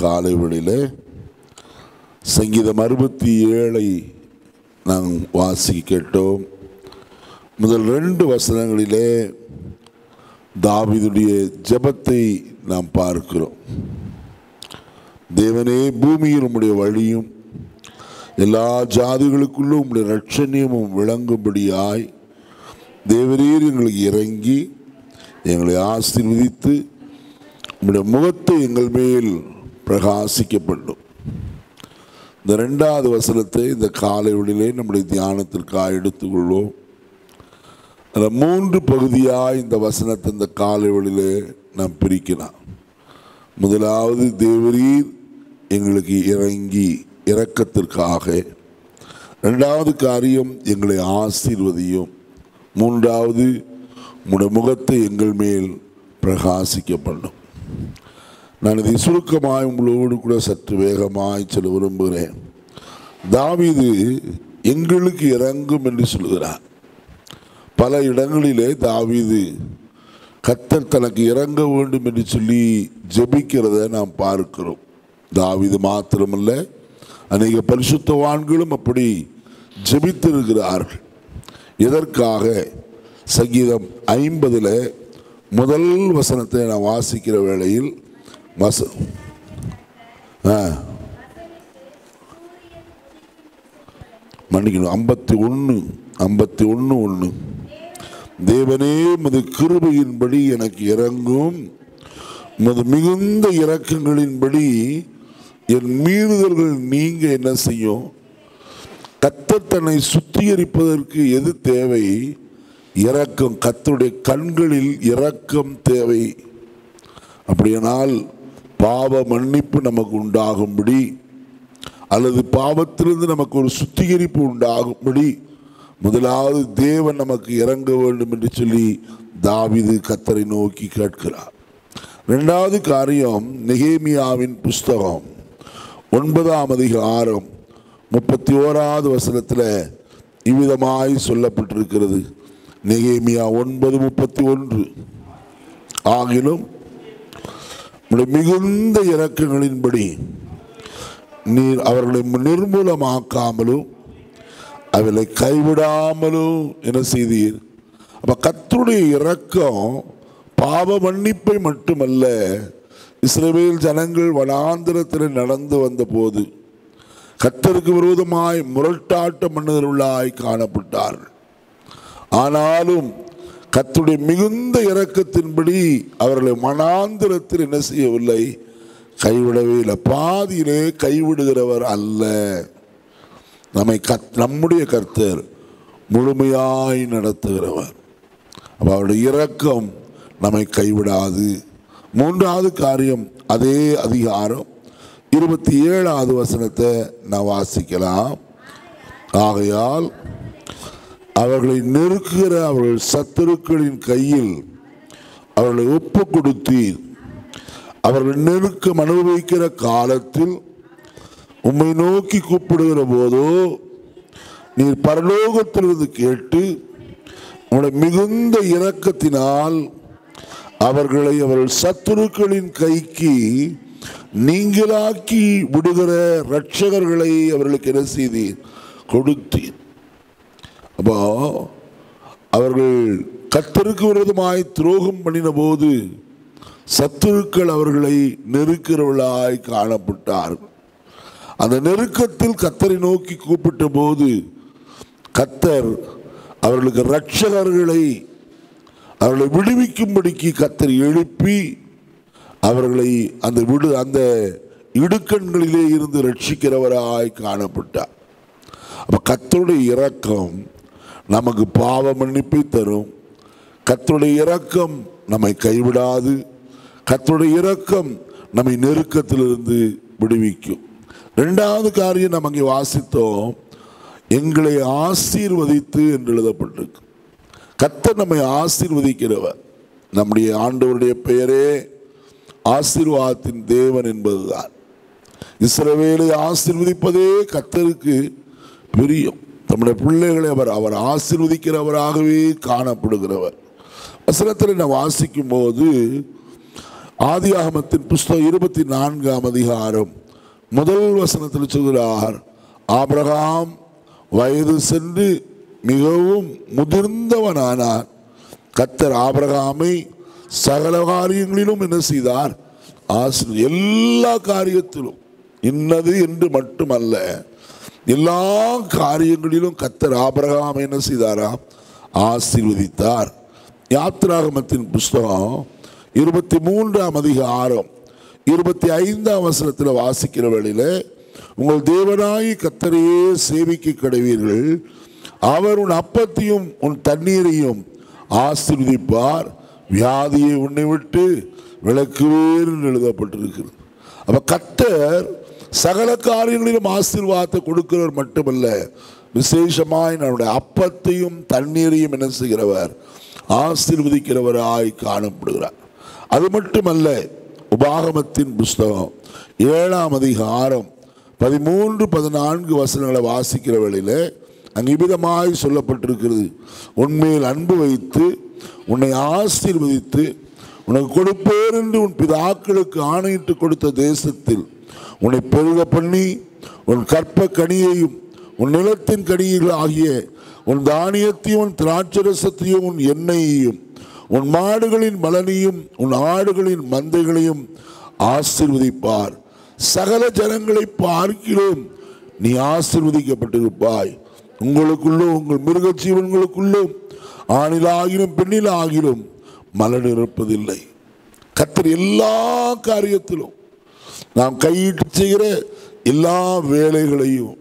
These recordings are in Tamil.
காலை வேளையிலே சங்கீதம் அறுபத்தி ஏழை நாம் வாசி கேட்டோம் முதல் ரெண்டு வசனங்களிலே தாவீதுடைய ஜெபத்தை நாம் பார்க்கிறோம் தேவனே பூமியில் உம்முடைய வழியும் எல்லா ஜாதிகளுக்குள்ளும் உம்முடைய ரட்சணியமும் விளங்கும்படியாய் தேவரீர் எங்களுக்கு இறங்கி எங்களை ஆசீர்வதித்து உம்முடைய முகத்தை எங்கள் மேல் பிரகாசிக்கப்படும் இந்த ரெண்டாவது வசனத்தை இந்த காலை வேளையிலே நம்முடைய தியானத்திற்காக எடுத்துக்கொள்வோம் அதில் மூன்று பகுதியாக இந்த வசனத்தை இந்த காலை வேளையிலே நாம் பிரிக்கலாம் முதலாவது தேவரீர் எங்களுக்கு இறங்கி இரக்கத்திற்காக ரெண்டாவது காரியம் எங்களை ஆசீர்வதியும் மூன்றாவது உம்முடைய முகத்தை எங்கள் மேல் பிரகாசிக்கப்படும் நான் இதை சுருக்கமாய் உங்களோடு கூட சற்று வேகமாய் சொல்ல விரும்புகிறேன் தாவீது எங்களுக்கு இறங்கும் என்று சொல்கிறார் பல இடங்களிலே தாவீது கத்தர் தனக்கு இறங்க வேண்டும் என்று சொல்லி ஜெபிக்கிறத நாம் பார்க்கிறோம் தாவீது மாத்திரமல்ல அநேக பரிசுத்தவான்களும் அப்படி ஜெபித்திருக்கிறார்கள் எதற்காக சங்கீதம் ஐம்பதில் முதல் வசனத்தை நான் வாசிக்கிற வேளையில் வச ஆ மன்னிக்கணும் ஐம்பத்தி ஒன்று ஐம்பத்தி ஒன்று ஒன்று தேவனே மது கிருபையின்படி எனக்கு இறங்கும் மது மிகுந்த இரக்கங்களின்படி என் மீறுதல்கள் நீங்க என்ன செய்யும் கத்தர் தன்னை சுத்திகரிப்பதற்கு எது தேவை இரக்கம் கத்தருடைய கண்களில் இரக்கம் தேவை அப்படியானால் பாவ மன்னிப்பு நமக்கு உண்டாகும்படி அல்லது பாவத்திலிருந்து நமக்கு ஒரு சுத்திகரிப்பு உண்டாகும்படி முதலாவது தேவன் நமக்கு இறங்க வேண்டும் என்று சொல்லி தாவிது கத்தரை நோக்கி கேட்கிறார் ரெண்டாவது காரியம் நெகேமியாவின் புஸ்தகம் ஒன்பதாம் அதிகாரம் முப்பத்தி ஓராவது வசனத்தில் இவ்விதமாய் சொல்லப்பட்டிருக்கிறது நெகேமியா ஒன்பது முப்பத்தி ஒன்று ஆகிலும் உம்முடைய மிகுந்த இறக்கங்களின்படி நீர் அவர்களை நிர்மூலமாக்காமலும் அவளை கைவிடாமலும் என்ன செய்தீர் அப்ப கர்த்தருடைய இரக்கம் பாவ மன்னிப்பை மட்டுமல்ல இஸ்ரவேல் ஜனங்கள் வனாந்திரத்தில் நடந்து வந்த போது கர்த்தருக்கு விரோதமாய் முரட்டாட்ட மன்னர்களாய் காணப்பட்டார்கள் ஆனாலும் கர்த்தருடைய மிகுந்த இரக்கத்தின்படி அவர்களை மனாந்திரத்தில் என்ன செய்யவில்லை கைவிடவே இல்லை பாதியிலே கைவிடுகிறவர் அல்ல நம்மை கத் நம்முடைய கர்த்தர் முழுமையாய் நடத்துகிறவர் அப்ப அவருடைய இரக்கம் நம்மை கைவிடாது மூன்றாவது காரியம் அதே அதிகாரம் இருபத்தி ஏழாவது வசனத்தை நான் வாசிக்கலாம் ஆகையால் அவர்களை நெருக்குகிற அவர்கள் சத்துருக்களின் கையில் அவர்களை ஒப்பு கொடுத்தீர் அவர்கள் நெருக்கம் அனுபவிக்கிற காலத்தில் உம்மை நோக்கி கூப்பிடுகிற போதோ நீர் பரலோகத்திலிருந்து கேட்டு உங்களுடைய மிகுந்த இரக்கத்தினால் அவர்களை அவர்கள் சத்துருக்களின் கைக்கு நீங்களாக்கி விடுகிற இரட்சகர்களை அவர்களுக்கு என்ன செய்தீர் கொடுத்தீர் அப்போ அவர்கள் கத்தருக்கு விரோதமாய் துரோகம் பண்ணின போது சத்துருக்கள் அவர்களை நெருக்கிறவர்களாய் காணப்பட்டார்கள் அந்த நெருக்கத்தில் கத்தரை நோக்கி கூப்பிட்ட போது கத்தர் அவர்களுக்கு இரட்சகர்களை அவர்களை விடுவிக்கும்படிக்கு கத்தர் எழுப்பி அவர்களை அந்த விடு அந்த இடுக்கண்களிலே இருந்து ரட்சிக்கிறவராய் காணப்பட்டார் அப்ப கத்தருடைய இரக்கம் நமக்கு பாவ மன்னிப்பை தரும் கத்தருடைய இரக்கம் நம்மை கைவிடாது கத்தருடைய இரக்கம் நம்மை நெருக்கத்திலிருந்து விடுவிக்கும் ரெண்டாவது காரியம் நம்ம இங்கே வாசித்தோம் எங்களை ஆசீர்வதித்து என்று எழுதப்பட்டிருக்கு கத்தர் நம்மை ஆசீர்வதிக்கிறவர் நம்முடைய ஆண்டவருடைய பெயரே ஆசீர்வாதத்தின் தேவன் என்பதுதான் இஸ்ரவேலை ஆசீர்வதிப்பதே கத்தருக்கு பிரியம் நம்முடைய பிள்ளைகளை அவர் அவர் ஆசீர்வதிக்கிறவராகவே காணப்படுகிறவர் வசனத்தில் நான் வாசிக்கும் போது ஆதியாகமத்தின் புஸ்தகம் இருபத்தி நான்காம் அதிகாரம் முதல் வசனத்தில் சொல்கிறார் ஆபிரகாம் வயது சென்று மிகவும் முதிர்ந்தவனானார் கத்தர் ஆபிரகாமை சகல காரியங்களிலும் என்ன செய்தார் ஆசிரியர் எல்லா காரியத்திலும் இன்னது என்று மட்டுமல்ல எல்லா காரியங்களிலும் கத்தர் ஆபிரகாம் என்ன செய்தாராம் ஆசீர்வதித்தார் யாத்ராகமத்தின் புஸ்தகம் இருபத்தி மூன்றாம் அதிகாரம் இருபத்தி ஐந்தாம் வசனத்தில் வாசிக்கிற வேளையில உங்கள் தேவனாய் கத்தரையே சேவிக்க கிடைவீர்கள் அவர் உன் அப்பத்தையும் உன் தண்ணீரையும் ஆசீர்வதிப்பார் வியாதியை உன்னை விட்டு விளக்குவேர் என்று எழுதப்பட்டிருக்கிறது அப்ப கத்தர் சகல காரியங்களிலும் ஆசீர்வாதத்தை கொடுக்கிறவர் மட்டுமல்ல விசேஷமாய் நம்முடைய அப்பத்தையும் தண்ணீரையும் என்ன செய்கிறவர் ஆசீர்வதிக்கிறவராய் காணப்படுகிறார் அது மட்டுமல்ல உபாகமத்தின் புஸ்தகம் ஏழாம் அதிகாரம் பதிமூன்று பதினான்கு வசனங்களை வாசிக்கிற வேளையில அங்கு இவ்விதமாய் சொல்லப்பட்டிருக்கிறது உன்மேல் அன்பு வைத்து உன்னை ஆசீர்வதித்து உனக்கு கொடுப்பேர் என்று உன் பிதாக்களுக்கு ஆணையிட்டு கொடுத்த தேசத்தில் உன்னை பெருக பண்ணி உன் கற்ப கனியையும் உன் நிலத்தின் கனிகள் ஆகிய உன் தானியத்தையும் உன் திராட்சரசத்தையும் உன் எண்ணெயையும் உன் மாடுகளின் பலனையும் உன் ஆடுகளின் மந்தைகளையும் ஆசிர்வதிப்பார் சகல ஜனங்களை பார்க்கிறோம் நீ ஆசிர்வதிக்கப்பட்டிருப்பாய் உங்களுக்குள்ளும் உங்கள் மிருக ஜீவன்களுக்குள்ளும் ஆணிலாகிலும் பெண்ணிலாகிலும் மலர் இருப்பதில்லை கத்தர் எல்லா காரியத்திலும் நாம் கையிட்டு செய்கிற எல்லா வேலைகளையும்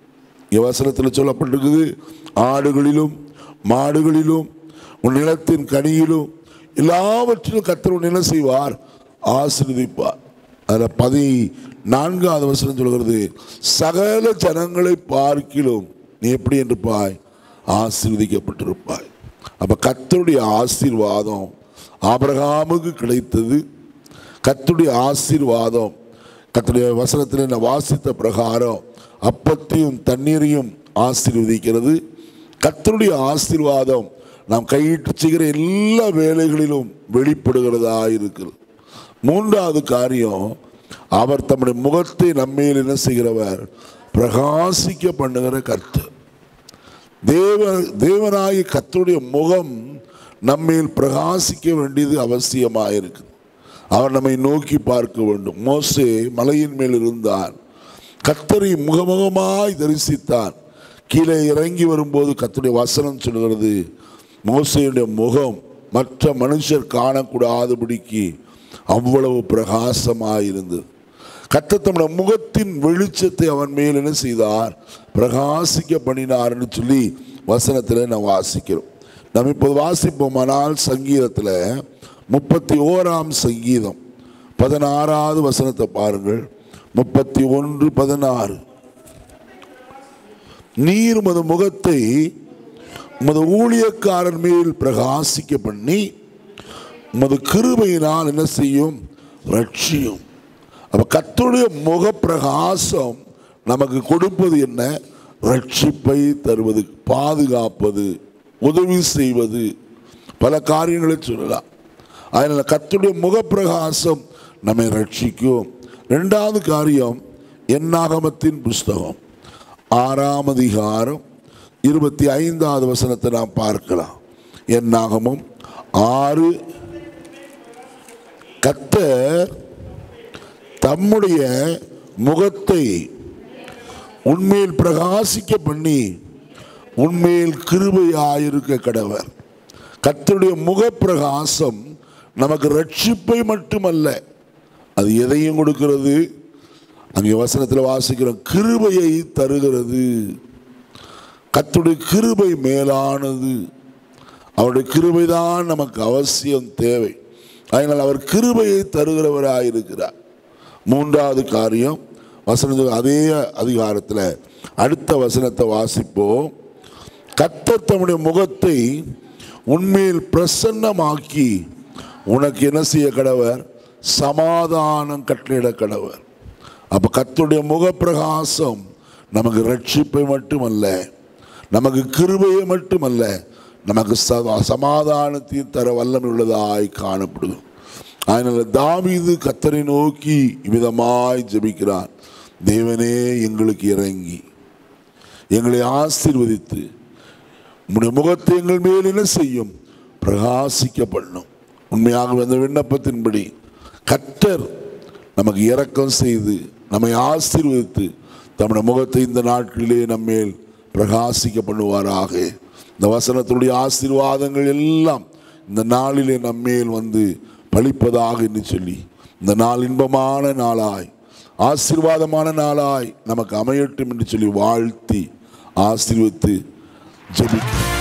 வசனத்தில் சொல்லப்பட்டிருக்குது ஆடுகளிலும் மாடுகளிலும் உன் நிலத்தின் கனியிலும் எல்லாவற்றிலும் கத்தர் என்ன செய்வார் ஆசீர்வதிப்பார் அதில் பதி நான்காவது வசனம் சொல்கிறது சகல ஜனங்களை பார்க்கிலும் நீ எப்படி இருப்பாய் ஆசீர்வதிக்கப்பட்டிருப்பாய் அப்ப கத்தருடைய ஆசீர்வாதம் ஆபிரகாமுக்கு கிடைத்தது கத்துடைய ஆசீர்வாதம் கத்துடைய வசனத்தில் நான் வாசித்த பிரகாரம் அப்பத்தையும் தண்ணீரையும் ஆசீர்வதிக்கிறது கத்தருடைய ஆசீர்வாதம் நாம் கையிட்டு செய்கிற எல்லா வேலைகளிலும் வெளிப்படுகிறதா இருக்கிறது மூன்றாவது காரியம் அவர் தம்முடைய முகத்தை நம்மேல் என்ன செய்கிறவர் பிரகாசிக்க பண்ணுகிற கர்த்தர் தேவ தேவனாகி கர்த்தருடைய முகம் நம்மேல் பிரகாசிக்க வேண்டியது அவசியமாக இருக்குது அவர் நம்மை நோக்கி பார்க்க வேண்டும் மோசே மலையின் மேல் இருந்தான் கத்தரை முகமுகமாய் தரிசித்தான் கீழே இறங்கி வரும்போது கத்தருடைய வசனம் சொல்கிறது மோசையுடைய முகம் மற்ற மனுஷர் காணக்கூடாதபடிக்கு அவ்வளவு பிரகாசமாய் இருந்தது கத்த தம்முடைய முகத்தின் வெளிச்சத்தை அவன் மேல் என்ன செய்தார் பிரகாசிக்க பண்ணினார்னு சொல்லி வசனத்தில் நான் வாசிக்கிறோம் நம்ம இப்போது வாசிப்போமானால் சங்கீதத்தில் முப்பத்தி ஓராம் சங்கீதம் பதினாறாவது வசனத்தை பாருங்கள் முப்பத்தி ஒன்று பதினாறு நீர் உமது முகத்தை உமது ஊழியக்காரன் மேல் பிரகாசிக்க பண்ணி உமது கிருபையினால் என்ன செய்யும் ரட்சியும் அப்ப கர்த்தருடைய முக பிரகாசம் நமக்கு கொடுப்பது என்ன ரட்சிப்பை தருவது பாதுகாப்பது உதவி செய்வது பல காரியங்களை சொல்லலாம் அதனால் கர்த்தருடைய முகப்பிரகாசம் நம்மை ரட்சிக்கும் ரெண்டாவது காரியம் என்னாகமத்தின் புஸ்தகம் ஆறாம் அதிகாரம் இருபத்தி ஐந்தாவது வசனத்தை நாம் பார்க்கலாம் என்னாகமும் ஆறு கத்தர் தம்முடைய முகத்தை உண்மையில் பிரகாசிக்க பண்ணி உண்மையில் கிருபையாயிருக்க கடவர் கர்த்தருடைய முகப்பிரகாசம் நமக்கு ரட்சிப்பை மட்டுமல்ல அது எதையும் கொடுக்கிறது அங்கே வசனத்தில் வாசிக்கிறோம் கிருபையை தருகிறது கர்த்தருடைய கிருபை மேலானது அவருடைய கிருபை தான் நமக்கு அவசியம் தேவை அதனால் அவர் கிருபையை தருகிறவராயிருக்கிறார் மூன்றாவது காரியம் வசனம் அதே அதிகாரத்தில் அடுத்த வசனத்தை வாசிப்போம் கர்த்தர் தம்முடைய முகத்தை உண்மையில் பிரசன்னமாக்கி உனக்கு என்ன செய்ய கடவர் சமாதானம் கட்டளிட கடவர் அப்போ கர்த்தருடைய முகப்பிரகாசம் நமக்கு ரட்சிப்பை மட்டுமல்ல நமக்கு கிருபையை மட்டுமல்ல நமக்கு ச- சமாதானத்தையும் தர வல்லமை உள்ளதாய் காணப்படுது அதனால தாவீது கத்தரை நோக்கி விதமாய் ஜெபிக்கிறான் தேவனே எங்களுக்கு இறங்கி எங்களை ஆசீர்வதித்து உம்முடைய முகத்தை எங்கள் மேல் என்ன செய்யும் பிரகாசிக்க பண்ணும் உண்மையாக அந்த விண்ணப்பத்தின்படி கர்த்தர் நமக்கு இரக்கம் செய்து நம்மை ஆசீர்வதித்து தம்முடைய முகத்தை இந்த நாட்களிலே நம்மேல் பிரகாசிக்க பண்ணுவாராக இந்த வசனத்துடைய ஆசீர்வாதங்கள் எல்லாம் இந்த நாளிலே நம்மேல் வந்து பலிப்பதாக என்று சொல்லி இந்த நாள் இன்பமான நாளாய் ஆசீர்வாதமான நாளாய் நமக்கு அமையட்டும் என்று சொல்லி வாழ்த்தி ஆசீர்வதித்து ஜெபிக்கிறேன்